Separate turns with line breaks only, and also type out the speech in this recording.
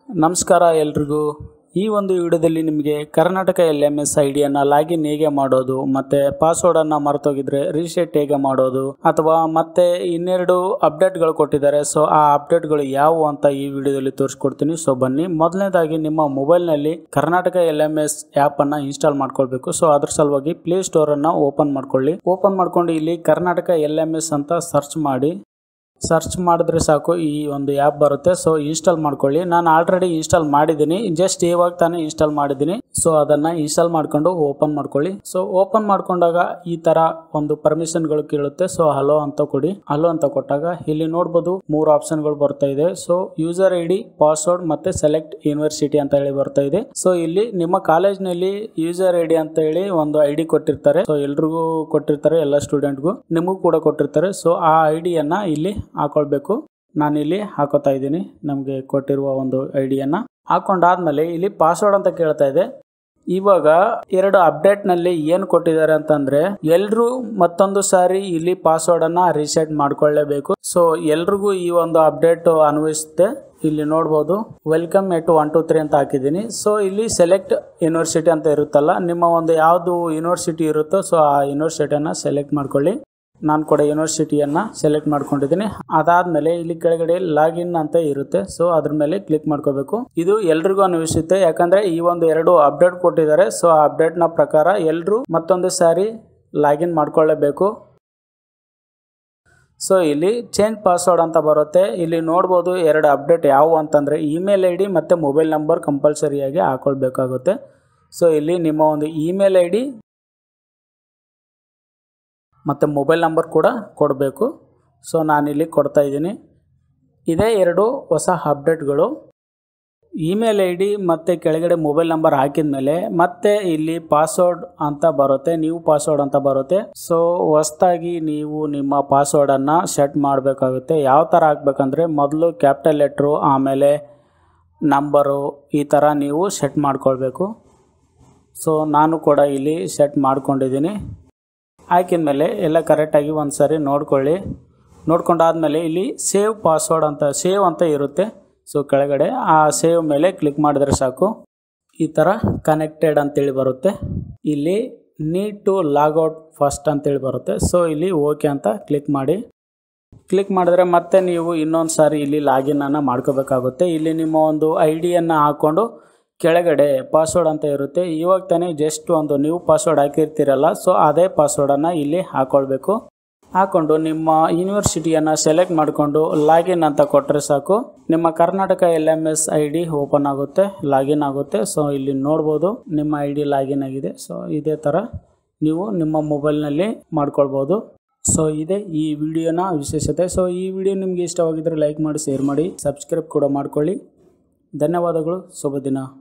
ನಮಸ್ಕಾರ ಎಲ್ರಿಗೂ ಈ ಒಂದು ವಿಡಿಯೋದಲ್ಲಿ ನಿಮಗೆ Karnataka L M S I ಡಿಯನ್ನು ಲಾಗಿನ್ ಹೇಗೆ ಮಾಡೋದು ಮತ್ತೆ ಪಾಸ್ವರ್ಡನ್ನು ಮರೆತೋಗಿದ್ರೆ ರೀಸೆಟ್ ಹೇಗೆ ಮಾಡೋದು ಅಥವಾ ಮತ್ತೆ ಇನ್ನೆರಡು ಅಪ್ಡೇಟ್ಗಳು ಕೊಟ್ಟಿದ್ದಾರೆ ಸೊ ಆ ಅಪ್ಡೇಟ್ಗಳು ಯಾವುವು ಅಂತ ಈ ವಿಡಿಯೋದಲ್ಲಿ ತೋರಿಸ್ಕೊಡ್ತೀನಿ ಸೊ ಬನ್ನಿ ಮೊದಲನೇದಾಗಿ ನಿಮ್ಮ ಮೊಬೈಲ್ನಲ್ಲಿ ಕರ್ನಾಟಕ ಎಲ್ ಎಮ್ ಎಸ್ ಆ್ಯಪನ್ನು ಇನ್ಸ್ಟಾಲ್ ಮಾಡ್ಕೊಳ್ಬೇಕು ಸೊ ಅದ್ರ ಸಲುವಾಗಿ ಪ್ಲೇ ಸ್ಟೋರನ್ನು ಓಪನ್ ಮಾಡ್ಕೊಳ್ಳಿ ಓಪನ್ ಮಾಡ್ಕೊಂಡು ಇಲ್ಲಿ ಕರ್ನಾಟಕ ಎಲ್ ಎಮ್ ಎಸ್ ಅಂತ ಸರ್ಚ್ ಮಾಡಿ ಸರ್ಚ್ ಮಾಡಿದ್ರೆ ಸಾಕು ಈ ಒಂದು ಆ್ಯಪ್ ಬರುತ್ತೆ ಸೊ ಇನ್ಸ್ಟಾಲ್ ಮಾಡ್ಕೊಳ್ಳಿ ನಾನು ಆಲ್ರೆಡಿ ಇನ್ಸ್ಟಾಲ್ ಮಾಡಿದ್ದೀನಿ ಜಸ್ಟ್ ಇವಾಗ ತಾನೇ ಇನ್ಸ್ಟಾಲ್ ಮಾಡಿದ್ದೀನಿ ಸೊ ಅದನ್ನ ಇನ್ಸ್ಟಾಲ್ ಮಾಡ್ಕೊಂಡು ಓಪನ್ ಮಾಡ್ಕೊಳ್ಳಿ ಸೊ ಓಪನ್ ಮಾಡ್ಕೊಂಡಾಗ ಈ ತರ ಒಂದು ಪರ್ಮಿಷನ್ಗಳು ಕೇಳುತ್ತೆ ಸೊ ಹಲೋ ಅಂತ ಕೊಡಿ ಹಲೋ ಅಂತ ಕೊಟ್ಟಾಗ ಇಲ್ಲಿ ನೋಡ್ಬೋದು ಮೂರು ಆಪ್ಷನ್ಗಳು ಬರ್ತಾ ಇದೆ so user I D password ಮತ್ತೆ ಸೆಲೆಕ್ಟ್ ಯೂನಿವರ್ಸಿಟಿ ಅಂತ ಹೇಳಿ ಬರ್ತಾ ಇದೆ ಸೊ ಇಲ್ಲಿ ನಿಮ್ಮ ಕಾಲೇಜ್ನಲ್ಲಿ ಯೂಸರ್ ಐ ಡಿ ಅಂತ ಹೇಳಿ ಒಂದು ಐ ಡಿ ಕೊಟ್ಟಿರ್ತಾರೆ ಸೊ ಎಲ್ರಿಗೂ ಕೊಟ್ಟಿರ್ತಾರೆ ಎಲ್ಲ ಸ್ಟೂಡೆಂಟ್ಗೂ ನಿಮಗೂ ಕೂಡ ಕೊಟ್ಟಿರ್ತಾರೆ ಸೊ ಆ ಐ ಡಿಯನ್ನ ಇಲ್ಲಿ ಹಾಕೊಳ್ಬೇಕು ನಾನಿಲ್ಲಿ ಹಾಕೋತಾ ಇದ್ದೀನಿ ನಮಗೆ ಕೊಟ್ಟಿರುವ ಒಂದು ಐ ಡಿಯನ್ನ ಹಾಕೊಂಡಾದ್ಮೇಲೆ ಇಲ್ಲಿ ಪಾಸ್ವರ್ಡ್ ಅಂತ ಕೇಳ್ತಾ ಇದೆ ಇವಾಗ ಎರಡು ಅಪ್ಡೇಟ್ ನಲ್ಲಿ ಏನು ಕೊಟ್ಟಿದ್ದಾರೆ ಅಂತಂದ್ರೆ ಎಲ್ರು ಮತ್ತೊಂದು ಸಾರಿ ಇಲ್ಲಿ ಪಾಸ್ವರ್ಡ್ ಅನ್ನ ರೀಸೆಟ್ ಮಾಡ್ಕೊಳ್ಳೇಬೇಕು ಸೊ ಎಲ್ರಿಗೂ ಈ ಒಂದು ಅಪ್ಡೇಟ್ ಅನ್ವಯಿಸುತ್ತೆ ಇಲ್ಲಿ ನೋಡ್ಬೋದು welcome at one two three ಅಂತ ಹಾಕಿದ್ದೀನಿ ಸೊ ಇಲ್ಲಿ ಸೆಲೆಕ್ಟ್ ಯೂನಿವರ್ಸಿಟಿ ಅಂತ ಇರುತ್ತಲ್ಲ ನಿಮ್ಮ ಒಂದು ಯಾವುದು ಯೂನಿವರ್ಸಿಟಿ ಇರುತ್ತೋ ಸೊ ಆ ಯೂನಿವರ್ಸಿಟಿಯನ್ನ ಸೆಲೆಕ್ಟ್ ಮಾಡ್ಕೊಳ್ಳಿ ನಾನು ಕೂಡ ಯೂನಿವರ್ಸಿಟಿಯನ್ನು ಸೆಲೆಕ್ಟ್ ಮಾಡ್ಕೊಂಡಿದ್ದೀನಿ ಅದಾದಮೇಲೆ ಇಲ್ಲಿ ಕೆಳಗಡೆ ಲಾಗಿನ್ ಅಂತ ಇರುತ್ತೆ ಸೊ ಅದ್ರ ಮೇಲೆ ಕ್ಲಿಕ್ ಮಾಡ್ಕೋಬೇಕು ಇದು ಎಲ್ರಿಗೂ ಅನ್ವಯಿಸುತ್ತೆ ಯಾಕಂದರೆ ಈ ಒಂದು ಎರಡು ಅಪ್ಡೇಟ್ ಕೊಟ್ಟಿದ್ದಾರೆ ಸೊ ಆ ಅಪ್ಡೇಟ್ನ ಪ್ರಕಾರ ಎಲ್ಲರೂ ಮತ್ತೊಂದು ಸಾರಿ ಲಾಗಿನ್ ಮಾಡ್ಕೊಳ್ಳೇಬೇಕು ಸೊ ಇಲ್ಲಿ ಚೇಂಜ್ ಪಾಸ್ವರ್ಡ್ ಅಂತ ಬರುತ್ತೆ ಇಲ್ಲಿ ನೋಡ್ಬೋದು ಎರಡು ಅಪ್ಡೇಟ್ ಯಾವುವು ಅಂತಂದರೆ ಇಮೇಲ್ ಐ ಡಿ ಮತ್ತು ಮೊಬೈಲ್ ನಂಬರ್ ಕಂಪಲ್ಸರಿಯಾಗಿ ಹಾಕೊಳ್ಬೇಕಾಗುತ್ತೆ ಸೊ ಇಲ್ಲಿ ನಿಮ್ಮ ಒಂದು ಇಮೇಲ್ ಐ ಡಿ ಮತ್ತು ಮೊಬೈಲ್ ನಂಬರ್ ಕೂಡ ಕೊಡಬೇಕು ಸೊ ನಾನಿಲ್ಲಿ ಕೊಡ್ತಾ ಇದ್ದೀನಿ ಇದೇ ಎರಡು ಹೊಸ ಅಪ್ಡೇಟ್ಗಳು ಇಮೇಲ್ ಐ ಡಿ ಮತ್ತು ಕೆಳಗಡೆ ಮೊಬೈಲ್ ನಂಬರ್ ಹಾಕಿದ ಮೇಲೆ ಮತ್ತೆ ಇಲ್ಲಿ ಪಾಸ್ವರ್ಡ್ ಅಂತ ಬರುತ್ತೆ ನ್ಯೂ ಪಾಸ್ವರ್ಡ್ ಅಂತ ಬರುತ್ತೆ ಸೊ ಹೊಸ್ದಾಗಿ ನೀವು ನಿಮ್ಮ ಪಾಸ್ವರ್ಡನ್ನು ಸೆಟ್ ಮಾಡಬೇಕಾಗುತ್ತೆ ಯಾವ ಥರ ಹಾಕ್ಬೇಕಂದ್ರೆ ಮೊದಲು ಕ್ಯಾಪಿಟಲ್ ಲೆಟ್ರು ಆಮೇಲೆ ನಂಬರು ಈ ಥರ ನೀವು ಸೆಟ್ ಮಾಡ್ಕೊಳ್ಬೇಕು ಸೊ ನಾನು ಕೂಡ ಇಲ್ಲಿ ಸೆಟ್ ಮಾಡ್ಕೊಂಡಿದ್ದೀನಿ ಹಾಕಿದ ಮೇಲೆ ಎಲ್ಲ ಕರೆಕ್ಟಾಗಿ ಒಂದು ಸಾರಿ ನೋಡ್ಕೊಳ್ಳಿ ನೋಡ್ಕೊಂಡಾದ್ಮೇಲೆ ಇಲ್ಲಿ ಸೇವ್ ಪಾಸ್ವರ್ಡ್ ಅಂತ ಸೇವ್ ಅಂತ ಇರುತ್ತೆ ಸೊ ಕೆಳಗಡೆ ಆ ಸೇವ್ ಮೇಲೆ ಕ್ಲಿಕ್ ಮಾಡಿದ್ರೆ ಸಾಕು ಈ ಥರ ಕನೆಕ್ಟೆಡ್ ಅಂತೇಳಿ ಬರುತ್ತೆ ಇಲ್ಲಿ ನೀಡ್ ಟು ಲಾಗೌಟ್ ಫಸ್ಟ್ ಅಂತೇಳಿ ಬರುತ್ತೆ ಸೊ ಇಲ್ಲಿ ಓಕೆ ಅಂತ ಕ್ಲಿಕ್ ಮಾಡಿ ಕ್ಲಿಕ್ ಮಾಡಿದ್ರೆ ಮತ್ತೆ ನೀವು ಇನ್ನೊಂದು ಸಾರಿ ಇಲ್ಲಿ ಲಾಗಿನನ್ನು ಮಾಡ್ಕೋಬೇಕಾಗುತ್ತೆ ಇಲ್ಲಿ ನಿಮ್ಮ ಒಂದು ಐ ಡಿಯನ್ನು ಹಾಕ್ಕೊಂಡು ಕೆಳಗಡೆ ಪಾಸ್ವರ್ಡ್ ಅಂತ ಇರುತ್ತೆ ಇವಾಗ ತಾನೇ ಜಸ್ಟ್ ಒಂದು ನೀವು ಪಾಸ್ವರ್ಡ್ ಹಾಕಿರ್ತೀರಲ್ಲ ಸೊ ಅದೇ ಪಾಸ್ವರ್ಡನ್ನು ಇಲ್ಲಿ ಹಾಕ್ಕೊಳ್ಬೇಕು ಹಾಕ್ಕೊಂಡು ನಿಮ್ಮ ಯೂನಿವರ್ಸಿಟಿಯನ್ನು ಸೆಲೆಕ್ಟ್ ಮಾಡಿಕೊಂಡು ಲಾಗಿನ್ ಅಂತ ಕೊಟ್ಟರೆ ಸಾಕು ನಿಮ್ಮ Karnataka L M S I D open ಆಗುತ್ತೆ ಲಾಗಿನ್ ಆಗುತ್ತೆ ಸೊ ಇಲ್ಲಿ ನೋಡ್ಬೋದು ನಿಮ್ಮ ಐ ಡಿ ಲಾಗಿನ್ ಆಗಿದೆ ಸೊ ಇದೇ ಥರ ನೀವು ನಿಮ್ಮ ಮೊಬೈಲ್ನಲ್ಲಿ ಮಾಡ್ಕೊಳ್ಬೋದು ಸೊ ಇದೆ ಈ ವಿಡಿಯೋನ ವಿಶೇಷತೆ ಸೊ ಈ ವಿಡಿಯೋ ನಿಮಗೆ ಇಷ್ಟವಾಗಿದ್ದರೆ ಲೈಕ್ ಮಾಡಿ ಶೇರ್ ಮಾಡಿ ಸಬ್ಸ್ಕ್ರೈಬ್ ಕೂಡ ಮಾಡ್ಕೊಳ್ಳಿ ಧನ್ಯವಾದಗಳು ಶುಭ ದಿನ